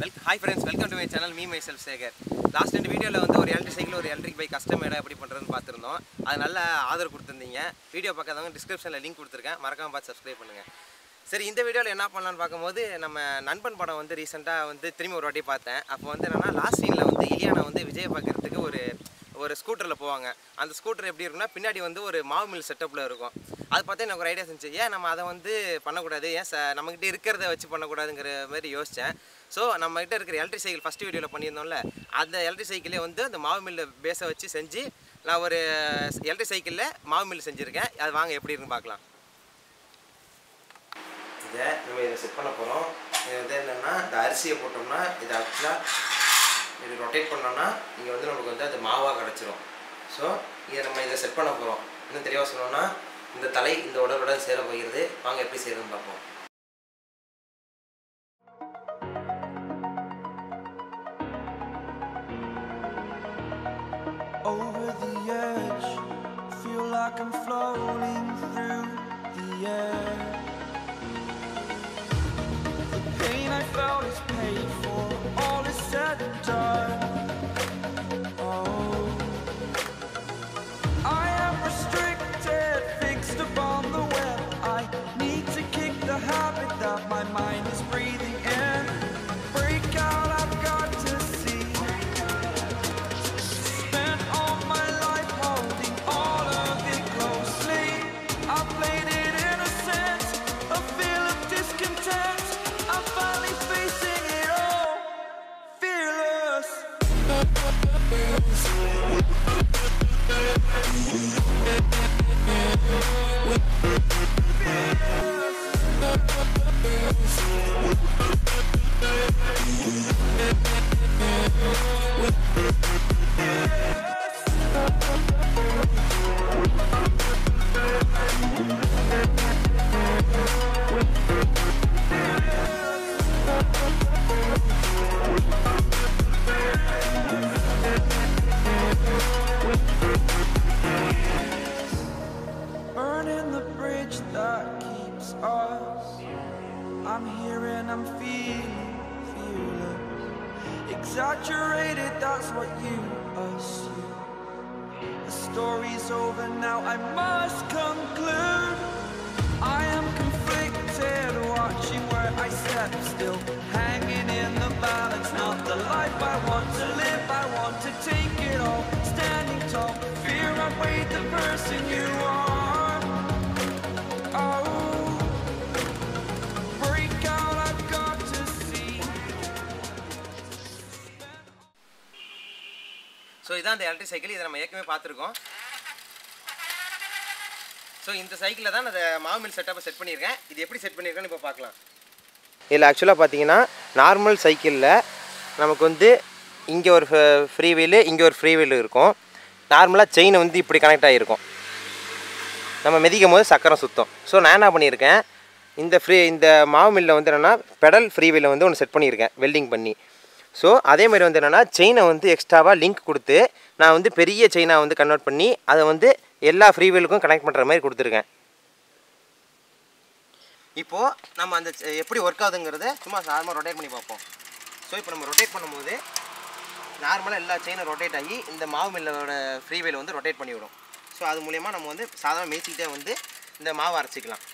Well hi friends welcome to my channel me myself Sekar last ரெண்டு வீடியோவில் வந்து ஒரு எலக்ட்ரிக் சைக்கிள் ஒரு எலக்ட்ரிக் பைக் கஸ்டமேடாக எப்படி பண்ணுறதுன்னு பார்த்துருந்தோம் அது நல்ல ஆதரவு கொடுத்துருந்தீங்க வீடியோ பார்க்காதவங்க டிஸ்கிரிப்ஷனில் லிங்க் கொடுத்துருக்கேன் மறக்காம பார்த்து சப்ஸ்கிரைப் பண்ணுங்கள் சரி இந்த வீடியோவில் என்ன பண்ணலான்னு பார்க்கும்போது நம்ம நண்பன் படம் வந்து ரீசெண்டாக வந்து திரும்பி ஒரு வாட்டி பார்த்தேன் அப்போ வந்து என்னன்னா லாஸ்ட் சீனில் வந்து இலியானா வந்து விஜயை பார்க்கறதுக்கு ஒரு ஒரு ஸ்கூட்டரில் போவாங்க அந்த ஸ்கூட்டர் எப்படி இருக்குன்னா பின்னாடி வந்து ஒரு மாவு மில் செட்டப்பில் இருக்கும் அது பார்த்தா எனக்கு ஒரு ஐடியா செஞ்சு ஏன் நம்ம அதை வந்து பண்ணக்கூடாது ஏன் ச நம்மக்கிட்ட இருக்கிறத வச்சு பண்ணக்கூடாதுங்கிற மாதிரி யோசித்தேன் ஸோ நம்மகிட்ட இருக்கிற எலக்ட்ரிக் சைக்கிள் ஃபஸ்ட் வீடியோவில் பண்ணியிருந்தோம்ல அந்த எலக்ட்ரிக் சைக்கிளே வந்து அந்த மாவு மில்லை பேஸை வச்சு செஞ்சு நான் ஒரு எலக்ட்ரிக் சைக்கிளில் மாவு மில் செஞ்சுருக்கேன் அது வாங்க எப்படி இருக்குன்னு பார்க்கலாம் இதை நம்ம இதை செட் பண்ண போகிறோம் இது வந்து என்னென்னா இந்த அரிசியை போட்டோம்னா இது ஆக்சுவலாக இது ரொட்டேட் பண்ணோம்னா இங்கே வந்து நமக்கு வந்து அது மாவாக கிடச்சிரும் ஸோ இதை நம்ம இதை செட் பண்ண போகிறோம் இன்னும் தெளிவாக சொல்லணும்னா இந்த தலை இந்த உடலுடன் சேர போகிறது வாங்க எப்படி செய்யறதுன்னு பார்ப்போம் over the edge. Feel like I'm floating through the air. The pain I felt is paid for, all is said and done. Oh, I am restricted, fixed upon the web. I need to kick the habit that my mind is breathing in. Break out, I've got to see. Spent all my life holding all of it closely. I played it innocent, a feel of discontent. I'm finally facing it all, fearless. Burning the bridge that keeps us. I'm here and I'm feeling fearless. Exaggerated, that's what you assume. The story's over now, I must conclude. I am conflicted, watching where I step still. Hanging in the balance, not the life I want to live. I want to take it all, standing tall. Fear outweighed the person you are. Oh, break out, I've got to see. So இதான் அந்த electric cycle இதை நம்ம ஏற்கனவே பார்த்துருக்கோம் so இந்த சைக்கிளில் தான் நான் அந்த மாவு மில் செட்டப்பை செட் பண்ணியிருக்கேன் இது எப்படி செட் பண்ணியிருக்கேன்னு இப்போ பார்க்கலாம் இதில் ஆக்சுவலாக பார்த்தீங்கன்னா நார்மல் சைக்கிளில் நமக்கு வந்து இங்கே ஒரு ஃப்ரீ வீலு இங்கே ஒரு ஃப்ரீ வீலு இருக்கும் நார்மலாக செயின் வந்து இப்படி கனெக்ட் ஆகிருக்கும் நம்ம மிதிக்கும் போது சக்கரம் சுத்தம் ஸோ நான் என்ன பண்ணியிருக்கேன் இந்த ஃப்ரீ இந்த மாவு மில்லில் வந்து என்னென்னா பெடல் ஃப்ரீ வீலை வந்து ஒன்று செட் பண்ணியிருக்கேன் வெல்டிங் பண்ணி ஸோ அதே மாதிரி வந்து என்னென்னா செயினை வந்து எக்ஸ்ட்ராவாக லிங்க் கொடுத்து நான் வந்து பெரிய செயினாக வந்து கன்வெர்ட் பண்ணி அதை வந்து எல்லா ஃப்ரீ வீலுக்கும் கனெக்ட் பண்ணுற மாதிரி கொடுத்துருக்கேன் இப்போது நம்ம அந்த செ- எப்படி ஒர்க் ஆகுதுங்கிறத சும்மா நார்மலாக ரொட்டேட் பண்ணி பார்ப்போம் ஸோ இப்போ நம்ம ரொட்டேட் பண்ணும்போது நார்மலாக எல்லா செயினும் ரொட்டேட் ஆகி இந்த மாவு மில்லோட ஃப்ரீ வீல் வந்து ரொட்டேட் பண்ணி விடும் ஸோ அது மூலயமா நம்ம வந்து சாதாரண மேய்ச்சிக்கிட்டே வந்து இந்த மாவு அரைச்சிக்கலாம்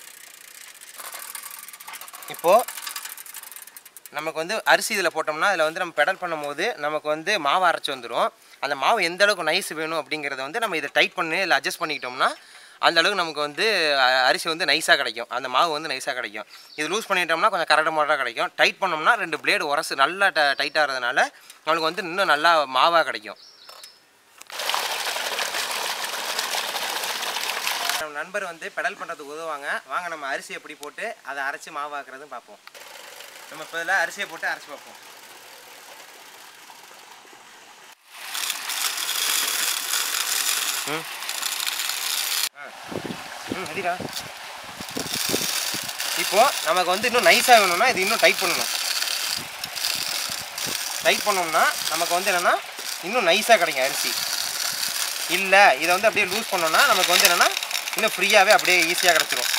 இப்போது நமக்கு வந்து அரிசி இதில் போட்டோம்னா அதில் வந்து நம்ம பெடல் பண்ணும்போது நமக்கு வந்து மாவு அரைச்சி வந்துடும் அந்த மாவு எந்த அளவுக்கு நைஸ் வேணும் அப்படிங்கிறத வந்து நம்ம இதை டைட் பண்ணி இதில் அட்ஜஸ்ட் பண்ணிக்கிட்டோம்னா அந்த அளவுக்கு நமக்கு வந்து அ- அரிசி வந்து நைஸாக கிடைக்கும் அந்த மாவு வந்து நைஸாக கிடைக்கும் இது லூஸ் பண்ணிட்டோம்னா கொஞ்சம் கரடு மாடாக கிடைக்கும் டைட் பண்ணோம்னா ரெண்டு பிளேடு உரசு நல்லா ட டைட்டாக இருக்கிறதுனால நம்மளுக்கு வந்து இன்னும் நல்லா மாவாக கிடைக்கும் நம்ம நண்பர் வந்து பெடல் பண்ணுறதுக்கு உதவுவாங்க வாங்க நம்ம அரிசி எப்படி போட்டு அதை அரைச்சி மாவாக்குறதுன்னு பார்ப்போம் நம்ம இப்போ இதில் அரிசியை போட்டு அரைச்சி பார்ப்போம் ம் ஆ ம் சரிடா இப்போ நமக்கு வந்து இன்னும் நைஸாக வேணும்னா இது இன்னும் டைட் பண்ணணும் டைட் பண்ணோம்னா நமக்கு வந்து என்னென்னா இன்னும் நைஸாக கிடைக்கும் அரிசி இல்லை இதை வந்து அப்படியே லூஸ் பண்ணோம்னா நமக்கு வந்து என்னென்னா இன்னும் ஃப்ரீயாகவே அப்படியே ஈஸியாக கிடச்சிரும்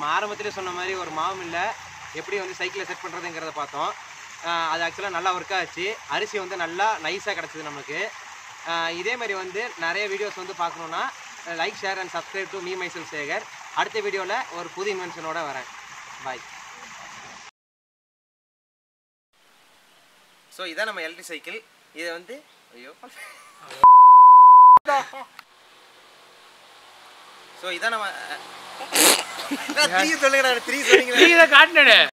நம்ம ஆரம்பத்திலே சொன்ன மாதிரி ஒரு மாமில்ல எப்படி வந்து சைக்கிளை செட் பண்ணுறதுங்கிறத பார்த்தோம் ஆஹ் அது ஆக்சுவலாக நல்லா ஒர்க் ஆச்சு அரிசி வந்து நல்லா நைஸாக கிடச்சிது நமக்கு ஆஹ் இதே மாதிரி வந்து நிறைய வீடியோஸ் வந்து பார்க்கணுன்னா like share and subscribe to me myself Sekar அடுத்த வீடியோவில் ஒரு புது இன்வென்ஷனோட வரேன் பாய் ஸோ இதான் நம்ம எலக்ட்ரிக் சைக்கிள் இதை வந்து ஐயோ ஸோ இதான் நம்ம த்ரீ சொல்லுங்கடா த்ரீ சொல்லுங்க இதை காட்டினே